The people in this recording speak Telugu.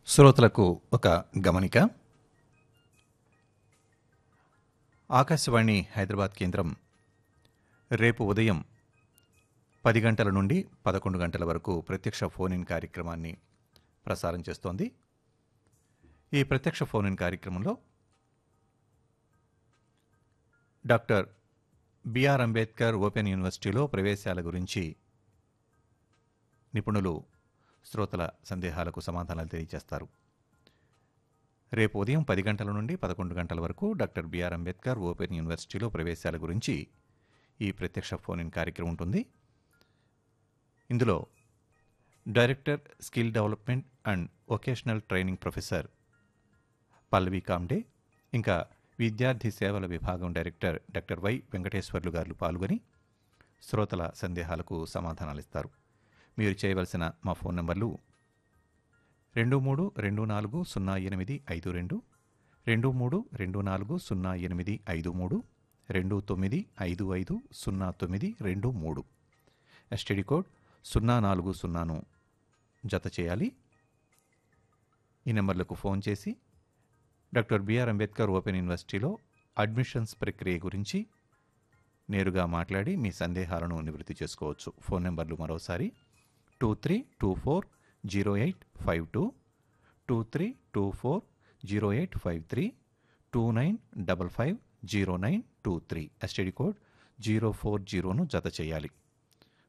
శ్రోతలకు ఒక గమనిక ఆకాశవాణి హైదరాబాద్ కేంద్రం రేపు ఉదయం పది గంటల నుండి పదకొండు గంటల వరకు ప్రత్యక్ష ఫోన్ ఇన్ కార్యక్రమాన్ని ప్రసారం చేస్తోంది ఈ ప్రత్యక్ష ఫోన్ ఇన్ కార్యక్రమంలో డాక్టర్ బిఆర్ అంబేద్కర్ ఓపెన్ యూనివర్సిటీలో ప్రవేశాల గురించి నిపుణులు శ్రోతల సందేహాలకు సమాధానాలు తెలియజేస్తారు రేపు ఉదయం పది గంటల నుండి పదకొండు గంటల వరకు డాక్టర్ బిఆర్ అంబేద్కర్ ఓపెన్ యూనివర్సిటీలో ప్రవేశాల గురించి ఈ ప్రత్యక్ష ఫోన్ ఇన్ కార్యక్రమం ఉంటుంది ఇందులో director skill development and vocational training professor Pallavi Kamde ఇంకా విద్యార్థి సేవల విభాగం డైరెక్టర్ డాక్టర్ వై వెంకటేశ్వర్లు గారు పాల్గొని శ్రోతల సందేహాలకు సమాధానాలిస్తారు మీరు చేయవలసిన మా ఫోన్ నంబర్లు రెండు మూడు రెండు నాలుగు సున్నా ఎనిమిది ఐదు రెండు రెండు మూడు రెండు నాలుగు సున్నా ఎనిమిది ఐదు మూడు రెండు తొమ్మిది ఐదు ఐదు సున్నా తొమ్మిది రెండు మూడు ఎస్టీడీ కోడ్ సున్నా నాలుగు సున్నాను జత చేయాలి ఈ నెంబర్లకు ఫోన్ చేసి డాక్టర్ బిఆర్ అంబేద్కర్ ఓపెన్ యూనివర్సిటీలో అడ్మిషన్స్ ప్రక్రియ గురించి నేరుగా మాట్లాడి మీ సందేహాలను నివృత్తి చేసుకోవచ్చు ఫోన్ నెంబర్లు మరోసారి two three two four zero eight five two two three two four zero eight five three two nine double five zero nine two three STD code zero four జీరోను జత చేయాలి